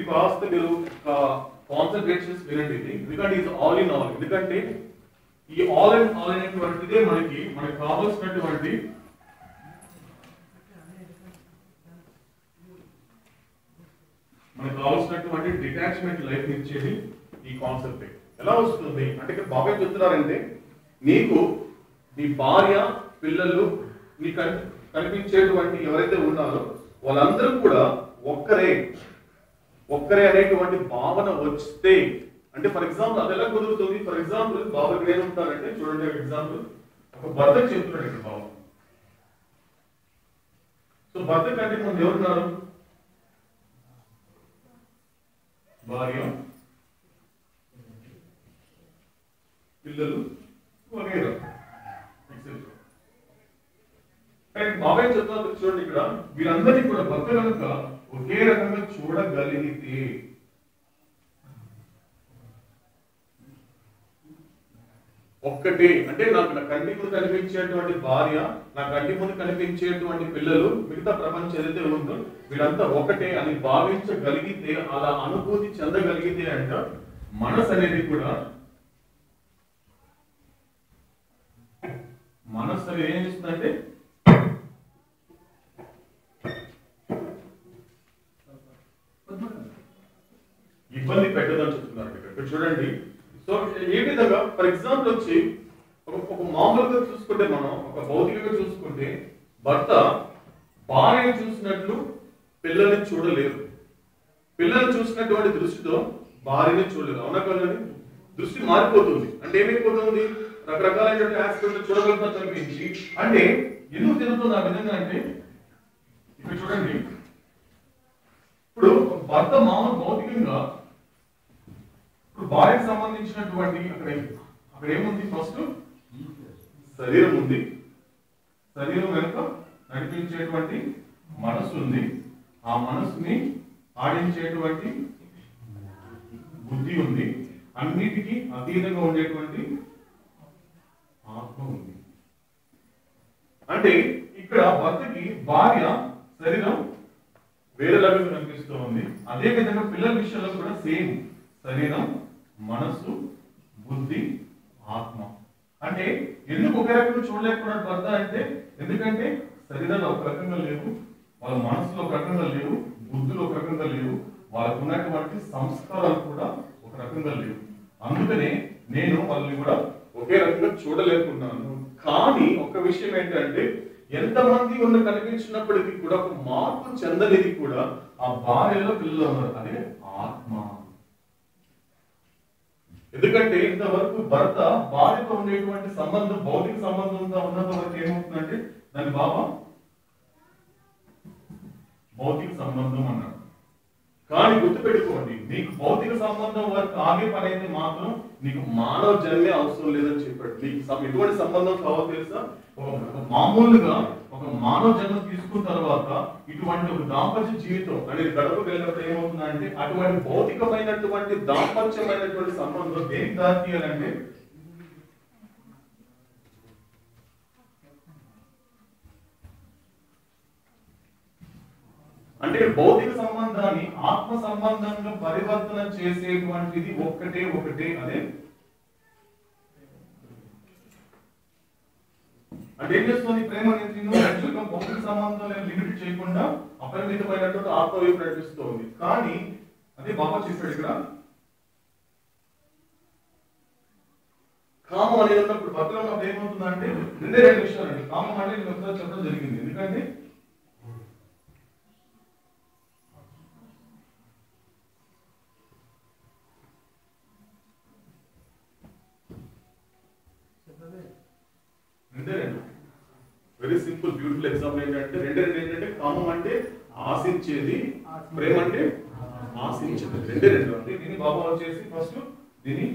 కాస్త మీరు కాన్సన్ట్రేట్ చేసి వినండి ఇది ఎందుకంటే ఇది ఆల్ ఇన్ ఆల్ ఎందుకంటే ఈ ఆల్ ఇన్ ఆల్ అనేటువంటిదే మనకి మనకి కావాల్సినటువంటి మనకు కావాల్సినటువంటి డిటాచ్మెంట్ లైఫ్ ఇచ్చేది ఈ కాన్సెప్ట్ ఎలా వస్తుంది అంటే ఇక్కడ బాబాయ్ చెప్తున్నారంటే నీకు నీ భార్య పిల్లలు నీ కన్- కనిపించేటువంటి ఎవరైతే ఉన్నారో వాళ్ళందరూ కూడా ఒక్కరే ఒక్కరే అనేటువంటి భావన వస్తే అంటే ఫర్ ఎగ్జాంపుల్ అది ఎలా కుదురుతుంది ఫర్ ఎగ్జాంపుల్ బాబు ఇక్కడ ఏమంటారంటే చూడండి ఎగ్జాంపుల్ ఒక భర్త చెప్తున్నాడు ఇక్కడ బాబు సో భర్త కంటే ముందు ఎవరున్నారు భార్య పిల్లలు వగైరా etc. కానీ బాబాయ్ చెప్తున్నారు చూడండి ఇక్కడ వీరందరినీ కూడా భర్త కనుక ఒకే రకంగా చూడగలిగితే ఒక్కటే అంటే నాకు నా కంటి ముందు కనిపించేటువంటి భార్య నా కంటి ముందు కనిపించేటువంటి పిల్లలు మిగతా ప్రపంచం ఏదైతే ఉందో వీళ్ళంతా ఒకటే అని భావించగలిగితే అలా అనుభూతి చెందగలిగితే అంట మనసు అనేది కూడా మనసు అనేది ఏం చేస్తుందంటే ఇబ్బంది పెట్టదని చెప్తున్నారు ఇక్కడ ఇక్కడ చూడండి సో ఏ విధంగా ఫర్ ఎగ్జాంపుల్ వచ్చి ఒక ఒక మామూలుగా చూసుకుంటే మనం ఒక భౌతికంగా చూసుకుంటే భర్త భార్యను చూసినట్లు పిల్లల్ని చూడలేరు పిల్లల్ని చూసినటువంటి దృష్టితో భార్యని చూడలేరు అవునా కదండి దృష్టి మారిపోతుంది అంటే ఏమైపోతుంది రకరకాలైనటువంటి ఆస్పెక్ట్ చూడగలుగుతా కనిపించి అంటే ఎందుకు జరుగుతుంది ఆ విధంగా అంటే ఇక్కడ చూడండి ఇప్పుడు భర్త మామూలు భౌతికంగా ఇప్పుడు భార్యకు సంబంధించినటువంటి అక్కడ అక్కడ ఏముంది ఫస్ట్ శరీరం ఉంది శరీరం వెనుక నడిపించేటువంటి మనసు ఉంది ఆ మనసుని ఆడించేటువంటి బుద్ధి ఉంది అన్నిటికీ అతీతంగా ఉండేటువంటి ఆత్మ ఉంది అంటే ఇక్కడ భర్తకి భార్య శరీరం వేరే రకంగా కనిపిస్తూ ఉంది అదే విధంగా పిల్లల విషయంలో కూడా సేమ్ శరీరం మనస్సు బుద్ధి ఆత్మ అంటే ఎందుకు ఒకే రకంగా చూడలేకపోయినాడు భర్త అంటే ఎందుకంటే శరీరాలు ఒక రకంగా లేవు వాళ్ళ మనసులో ఒక రకంగా లేవు బుద్ధులు ఒక రకంగా లేవు వాళ్ళకు ఉన్నటువంటి సంస్కారాలు కూడా ఒక రకంగా లేవు అందుకనే నేను వాళ్ళని కూడా ఒకే రకంగా చూడలేకున్నాను కానీ ఒక విషయం ఏంటంటే ఎంతమంది ఉన్న కనిపించినప్పటికీ కూడా ఒక మార్పు చెందనిది కూడా ఆ భార్యలో పిల్లలు ఉన్నారు అదే ఆత్మ ఎందుకంటే ఇంతవరకు భర్త భార్యతో ఉండేటువంటి సంబంధం భౌతిక సంబంధంతో ఉన్నంత వరకు ఏమవుతుందంటే దాని బాబా భౌతిక సంబంధం అన్నాడు కానీ గుర్తుపెట్టుకోండి నీకు భౌతిక సంబంధం వరకు ఆగే పని అయితే మాత్రం నీకు మానవ జన్మే అవసరం లేదని చెప్పాడు నీకు సం- ఎటువంటి సంబంధం కావాలో తెలుసా ఒక ఒక మామూలుగా ఒక మానవ జన్మ తీసుకున్న తర్వాత ఇటువంటి ఒక దాంపత్య జీవితం అనేది గడపకు వెళ్ళినప్పుడు ఏమవుతుందంటే అటువంటి భౌతికమైనటువంటి దాంపత్యమైనటువంటి సంబంధం దేనికి దారి తీయాలంటే అంటే భౌతిక సంబంధాన్ని ఆత్మ సంబంధంగా పరివర్తన చేసేటువంటిది ఒక్కటే ఒకటే అదే అంటే ఏం చేస్తుంది ప్రేమ అనేది నువ్వు యాక్చువల్గా భౌతిక సంబంధాలను లిమిట్ చేయకుండా అపరిమితమైనటువంటి ఆత్మ వైపు నడిపిస్తుంది కానీ అదే బాబా చెప్పాడు ఇక్కడ కామం అనేది ఉన్నప్పుడు భర్తలో ఉన్నప్పుడు ఏమవుతుందంటే రెండే రెండు విషయాలు అండి కామం అంటే నేను ఒకసారి చెప్పడం జరిగింది ఎందుకంటే రెండే రెండు వెరీ సింపుల్ బ్యూటిఫుల్ ఎగ్జాంపుల్ ఏంటంటే రెండే రెండు ఏంటంటే కామం అంటే ఆశించేది ప్రేమ అంటే ఆశించేది రెండే రెండు అంటే దీని బాబా వచ్చేసి ఫస్ట్ దీని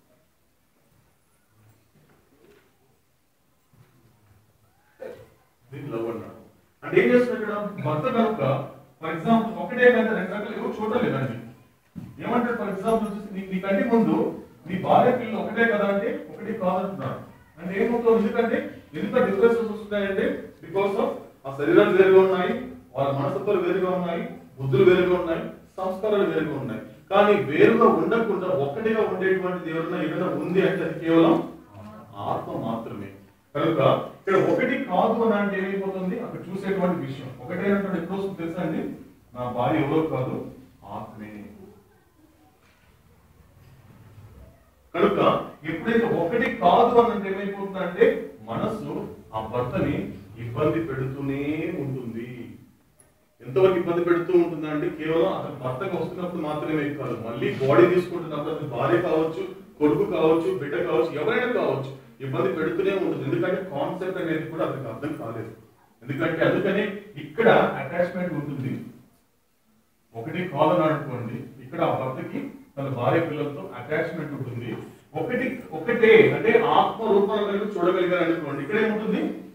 దీని లవ్ అన్నాడు అంటే ఏం చేస్తున్నాడు ఇక్కడ భర్త కనుక ఫర్ ఎగ్జాంపుల్ ఒకటే కంటే రెండు రకాలు ఎవరు చూడలేదండి ఏమంటాడు ఫర్ ఎగ్జాంపుల్ వచ్చేసి నీ నీ కంటి ముందు నీ భార్య పిల్లలు ఒకటే కదా అంటే ఒకటి కాదంటున్నాడు అంటే ఏమవుతుంది ఎందుకంటే ఎంత డిఫరెన్సెస్ వస్తున్నాయంటే బికాస్ ఆఫ్ ఆ శరీరాలు వేరుగా ఉన్నాయి వాళ్ళ మనస్తత్వాలు వేరుగా ఉన్నాయి బుద్ధులు వేరుగా ఉన్నాయి సంస్కారాలు వేరుగా ఉన్నాయి కానీ వేరుగా ఉండకుండా ఒక్కటిగా ఉండేటువంటిది ఎవరైనా ఏదైనా ఉంది అంటే అది కేవలం ఆత్మ మాత్రమే కనుక ఇక్కడ ఒకటి కాదు అని అంటే ఏమైపోతుంది అక్కడ చూసేటువంటి విషయం ఒకటైనటువంటి ఎప్పుడు వస్తుంది తెలుసా అండి నా భార్య ఎవరో కాదు ఆత్మే కనుక ఎప్పుడైతే ఒకటి కాదు అని అంటే ఏమైపోతుందంటే మనసు ఆ భర్తని ఇబ్బంది పెడుతూనే ఉంటుంది ఎంతవరకు ఇబ్బంది పెడుతూ ఉంటుందంటే కేవలం అతను భర్తకు వస్తున్నప్పుడు మాత్రమే కాదు మళ్ళీ బాడీ తీసుకుంటున్నప్పుడు అది భార్య కావచ్చు కొడుకు కావచ్చు బిడ్డ కావచ్చు ఎవరైనా కావచ్చు ఇబ్బంది పెడుతూనే ఉంటుంది ఎందుకంటే కాన్సెప్ట్ అనేది కూడా అతనికి అర్థం కాలేదు ఎందుకంటే అందుకని ఇక్కడ అటాచ్మెంట్ ఉంటుంది ఒకటి కాదని అనుకోండి ఇక్కడ ఆ భర్తకి తన భార్య పిల్లలతో అటాచ్మెంట్ ఉంటుంది ఒకటి ఒకటే అంటే ఆత్మ రూపంలో కనుక చూడగలిగారు అనుకోండి ఇక్కడ ఏముంటుంది